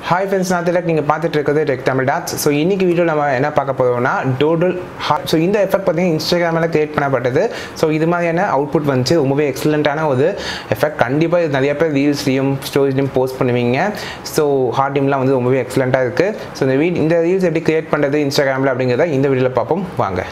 hi friends நான் திலக் நீங்கள் பார்த்துட்டு இருக்கிறது டெக் தமிழ் டாட்ஸ் ஸோ இன்னைக்கு வீடியோ நம்ம என்ன பார்க்க போகிறோம்னா டோடல் ஹார்ட் ஸோ இந்த எஃபெக்ட் பார்த்தீங்கன்னா இன்ஸ்டாகிராமில் கிரியேட் பண்ணப்பட்டது ஸோ இது மாதிரியான அவுட்புட் வந்துச்சு ரொம்பவே எக்ஸலண்ட்டான ஒரு எஃபெக்ட் கண்டிப்பாக இது நிறைய பேர் ரீல்ஸ்லையும் ஸ்டோரிஸ்லையும் போஸ்ட் பண்ணுவீங்க ஸோ ஹார்ட் டீம்லாம் வந்து ரொம்பவே எக்ஸலண்ட்டாக இருக்குது ஸோ இந்த வீட் இந்த ரீல்ஸ் எப்படி கிரியேட் பண்ணுறது இன்ஸ்டாகிராமில் அப்படிங்கிறத இந்த வீடியோவில் பார்ப்போம் வாங்க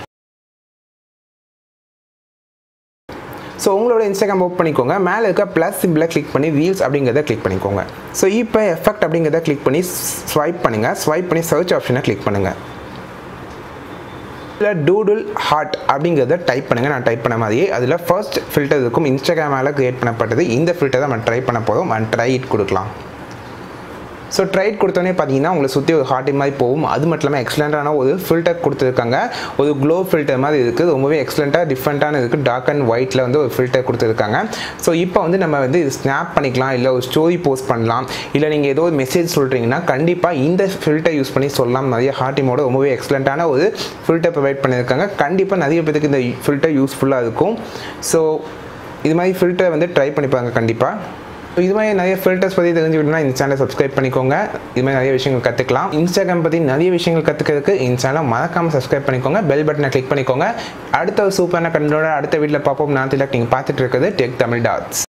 ஸோ உங்களோட இன்ஸ்டாகிராம் ஓப்பன் பண்ணிக்கோங்க மேலே இருக்க ப்ளஸ் சிம்பிளை கிளிக் பண்ணி ரீல்ஸ் அப்படிங்கிறத கிளிக் பண்ணிக்கோங்க ஸோ இப்போ எஃபெக்ட் அப்படிங்கிறத கிளிக் பண்ணி ஸ்வைப் பண்ணுங்கள் ஸ்வைப் பண்ணி சர்ச் ஆப்ஷனை கிளிக் பண்ணுங்கள் இதில் டூடுல் ஹார்ட் அப்படிங்கிறத டைப் பண்ணுங்கள் நான் டைப் பண்ண மாதிரியே அதில் ஃபர்ஸ்ட் ஃபில்டர் இருக்கும் இன்ஸ்டாகிராமால் க்ரியேட் பண்ணப்பட்டது இந்த ஃபில்டர் தான் நம்ம ட்ரை பண்ண போதும் அண்ட் ட்ரை இட் கொடுக்கலாம் ஸோ ட்ரைட் கொடுத்தோன்னே பார்த்தீங்கன்னா உங்களை சுற்றி ஒரு ஹார்ட் மாதிரி போகும் அது மட்டும் இல்லாமல் எக்ஸலண்ட்டான ஒரு ஃபில்டர் கொடுத்துருக்காங்க ஒரு க்ளோ ஃபில்டர் மாதிரி இருக்குது ரொம்பவே எக்ஸலண்ட்டாக டிஃப்ரெண்ட்டான இருக்குது டார்க் அண்ட் ஒயிட்டில் வந்து ஒரு ஃபில்டர் கொடுத்துருக்காங்க ஸோ இப்போ வந்து நம்ம வந்து இது ஸ்னாப் பண்ணிக்கலாம் இல்லை ஒரு ஸ்டோரி போஸ்ட் பண்ணலாம் இல்லை நீங்கள் ஏதோ ஒரு மெசேஜ் சொல்கிறீங்கன்னா கண்டிப்பாக இந்த ஃபில்டர் யூஸ் பண்ணி சொல்லலாம் நிறைய ஹார்ட்டிமோட ரொம்பவே எக்ஸலண்ட்டான ஒரு ஃபில்டர் ப்ரொவைட் பண்ணியிருக்காங்க கண்டிப்பாக நிறைய பேருக்கு இந்த ஃபில்டர் யூஸ்ஃபுல்லாக இருக்கும் ஸோ இது மாதிரி ஃபில்டர் வந்து ட்ரை பண்ணிப்பாங்க கண்டிப்பாக ஸோ இது மாதிரி நிறைய ஃபில்டர்ஸ் பற்றி தெரிஞ்சுக்கிட்டோம்னா இந்த சேனலை சப்ஸ்கிரைப் பண்ணிக்கோங்க இது மாதிரி நிறைய விஷயங்கள் கற்றுக்கலாம் இன்ஸ்டாகிராம் பற்றி நிறைய விஷயங்கள் கற்றுக்கிறதுக்கு இந்த சேனலை மறக்காமல் சப்ஸ்கிரைப் பண்ணிக்கோங்க பெல் பட்டனை கிளிக் பண்ணிக்கோங்க அடுத்த ஒரு சூப்பரான கண்டோட அடுத்த வீட்டில் பார்ப்போம் நான் திலக் நீங்கள் பார்த்துட்டு இருக்கிறது டெக் தமிழ் டாட்ஸ்